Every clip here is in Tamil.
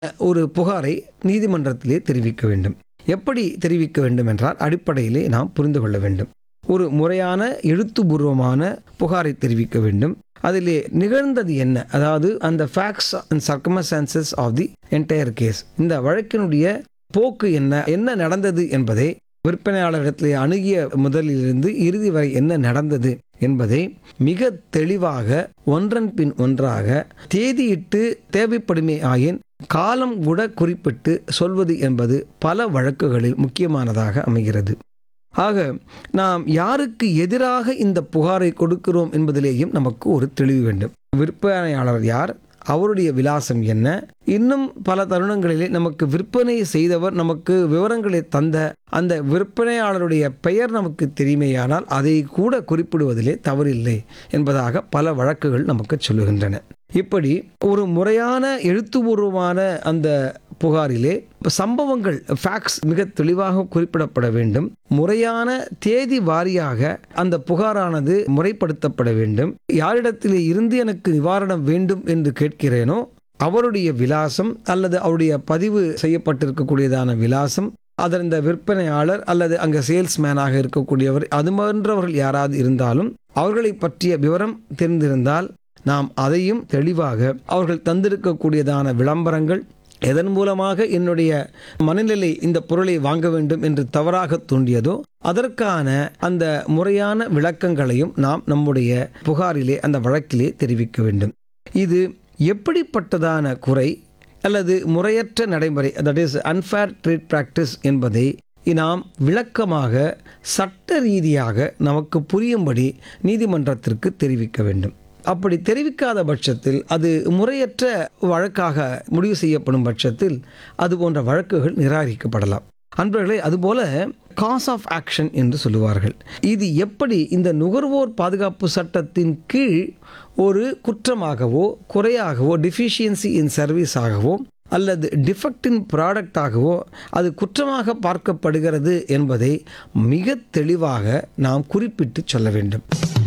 ஒரு புகாரை நீதிமன்றத்திலே தெரிவிக்க வேண்டும் எப்படி தெரிவிக்க வேண்டும் என்றால் அடிப்படையிலே நாம் புரிந்து கொள்ள வேண்டும் ஒரு முறையான எழுத்துப்பூர்வமான புகாரை தெரிவிக்க வேண்டும் அதிலே நிகழ்ந்தது என்ன அதாவது அந்த facts and circumstances of the entire case இந்த வழக்கினுடைய போக்கு என்ன என்ன நடந்தது என்பதை விற்பனையாளரிடத்தில் அணுகிய முதலிலிருந்து இறுதி வரை என்ன நடந்தது என்பதை மிக தெளிவாக ஒன்றன் பின் ஒன்றாக தேதியிட்டு தேவைப்படுமே ஆயின் காலம் கூட குறிப்பிட்டு சொல்வது என்பது பல வழக்குகளில் முக்கியமானதாக அமைகிறது ஆக நாம் யாருக்கு எதிராக இந்த புகாரை கொடுக்கிறோம் என்பதிலேயும் நமக்கு ஒரு தெளிவு வேண்டும் விற்பனையாளர் யார் அவருடைய விலாசம் என்ன இன்னும் பல தருணங்களிலே நமக்கு விற்பனை செய்தவர் நமக்கு விவரங்களை தந்த அந்த விற்பனையாளருடைய பெயர் நமக்கு தெரியுமேயானால் அதை கூட குறிப்பிடுவதிலே தவறில்லை என்பதாக பல வழக்குகள் நமக்கு சொல்லுகின்றன இப்படி ஒரு முறையான எழுத்துப்பூர்வமான அந்த புகாரிலே சம்பவங்கள் ஃபேக்ட்ஸ் மிக தெளிவாக குறிப்பிடப்பட வேண்டும் முறையான தேதி வாரியாக அந்த புகாரானது முறைப்படுத்தப்பட வேண்டும் யாரிடத்திலே இருந்து எனக்கு நிவாரணம் வேண்டும் என்று கேட்கிறேனோ அவருடைய விலாசம் அல்லது அவருடைய பதிவு செய்யப்பட்டிருக்கக்கூடியதான விலாசம் அதன் இந்த விற்பனையாளர் அல்லது அங்கே சேல்ஸ்மேனாக இருக்கக்கூடியவர் அது போன்றவர்கள் யாராவது இருந்தாலும் அவர்களை பற்றிய விவரம் தெரிந்திருந்தால் நாம் அதையும் தெளிவாக அவர்கள் தந்திருக்கக்கூடியதான விளம்பரங்கள் எதன் மூலமாக என்னுடைய மனநிலை இந்த பொருளை வாங்க வேண்டும் என்று தவறாக தூண்டியதோ அதற்கான அந்த முறையான விளக்கங்களையும் நாம் நம்முடைய புகாரிலே அந்த வழக்கிலே தெரிவிக்க வேண்டும் இது எப்படிப்பட்டதான குறை அல்லது முறையற்ற நடைமுறை that is unfair trade practice என்பதை நாம் விளக்கமாக சட்ட ரீதியாக நமக்கு புரியும்படி நீதிமன்றத்திற்கு தெரிவிக்க வேண்டும் அப்படி தெரிவிக்காத பட்சத்தில் அது முறையற்ற வழக்காக முடிவு செய்யப்படும் பட்சத்தில் அது போன்ற வழக்குகள் நிராகரிக்கப்படலாம் அன்பர்களே அதுபோல காஸ் ஆஃப் ஆக்ஷன் என்று சொல்லுவார்கள் இது எப்படி இந்த நுகர்வோர் பாதுகாப்பு சட்டத்தின் கீழ் ஒரு குற்றமாகவோ குறையாகவோ டிஃபிஷியன்சி இன் சர்வீஸாகவோ அல்லது டிஃபெக்ட் இன் ப்ராடக்டாகவோ அது குற்றமாக பார்க்கப்படுகிறது என்பதை மிக தெளிவாக நாம் குறிப்பிட்டு சொல்ல வேண்டும்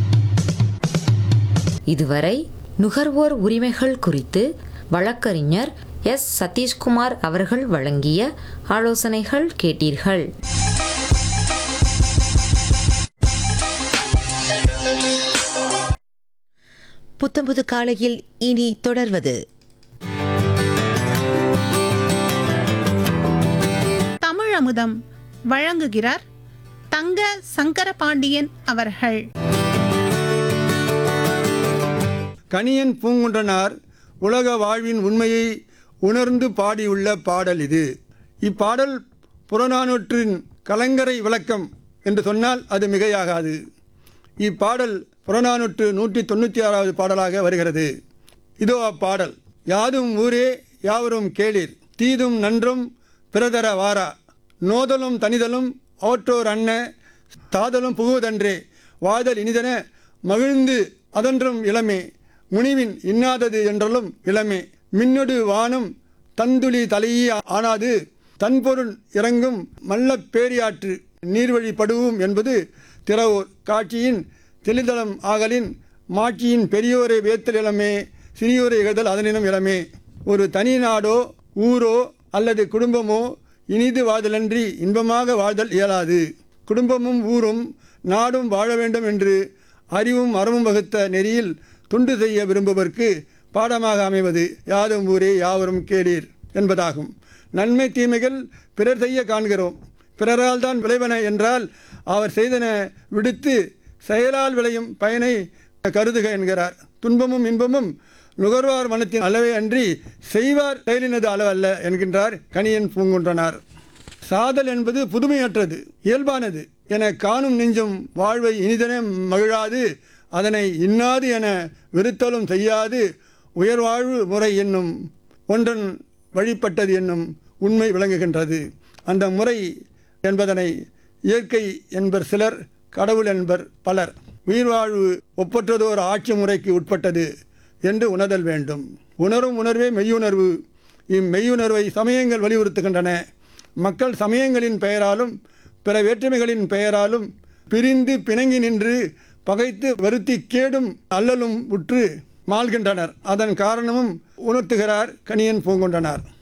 இதுவரை நுகர்வோர் உரிமைகள் குறித்து வழக்கறிஞர் எஸ் சதீஷ்குமார் அவர்கள் வழங்கிய ஆலோசனைகள் கேட்டீர்கள் புத்தம்புது காலையில் இனி தொடர்வது தமிழ் அமுதம் வழங்குகிறார் தங்க சங்கரபாண்டியன் அவர்கள் கணியன் பூங்குன்றனார் உலக வாழ்வின் உண்மையை உணர்ந்து பாடியுள்ள பாடல் இது இப்பாடல் புறநானூற்றின் கலங்கரை விளக்கம் என்று சொன்னால் அது மிகையாகாது இப்பாடல் புறநானூற்று நூற்றி தொண்ணூற்றி ஆறாவது பாடலாக வருகிறது இதோ அப்பாடல் யாதும் ஊரே யாவரும் கேளீர் தீதும் நன்றும் பிறதர வாரா நோதலும் தனிதலும் அவற்றோர் அன்ன தாதலும் புகுவதன்றே வாதல் இனிதன மகிழ்ந்து அதன்றும் இளமே முனிவின் இன்னாதது என்றலும் இளமே மின்னொடு வானம் தந்துளி தலையீ ஆனாது தன்பொருள் இறங்கும் மல்ல பேரியாற்று நீர்வழி படுவும் என்பது திறவோர் காட்சியின் தெளிதளம் ஆகலின் மாட்சியின் பெரியோரை வேத்தல் இளமே சிறியோரை இகழ்தல் அதனினும் இளமே ஒரு தனி நாடோ ஊரோ அல்லது குடும்பமோ இனிது வாழ்தலன்றி இன்பமாக வாழ்தல் இயலாது குடும்பமும் ஊரும் நாடும் வாழ வேண்டும் என்று அறிவும் அறமும் வகுத்த நெறியில் துண்டு செய்ய விரும்புவதற்கு பாடமாக அமைவது யாதும் ஊரே யாவரும் கேளீர் என்பதாகும் நன்மை தீமைகள் பிறர் செய்ய காண்கிறோம் பிறரால் தான் விளைவன என்றால் அவர் செய்தன விடுத்து செயலால் விளையும் பயனை கருதுக என்கிறார் துன்பமும் இன்பமும் நுகர்வார் மனத்தின் அளவே அன்றி செய்வார் செயலினது அளவல்ல என்கின்றார் கணியன் பூங்குன்றனார் சாதல் என்பது புதுமையற்றது இயல்பானது என காணும் நெஞ்சும் வாழ்வை இனிதன மகிழாது அதனை இன்னாது என வெறுத்தலும் செய்யாது உயர்வாழ்வு முறை என்னும் ஒன்றன் வழிபட்டது என்னும் உண்மை விளங்குகின்றது அந்த முறை என்பதனை இயற்கை என்பர் சிலர் கடவுள் என்பர் பலர் உயிர்வாழ்வு ஒப்பற்றதோர் ஆட்சி முறைக்கு உட்பட்டது என்று உணர்தல் வேண்டும் உணரும் உணர்வே மெய்யுணர்வு இம்மெய்யுணர்வை சமயங்கள் வலியுறுத்துகின்றன மக்கள் சமயங்களின் பெயராலும் பிற வேற்றுமைகளின் பெயராலும் பிரிந்து பிணங்கி நின்று பகைத்து வருத்தி கேடும் அல்லலும் உற்று மாள்கின்றனர் அதன் காரணமும் உணர்த்துகிறார் கணியன் பூங்கொண்டனார்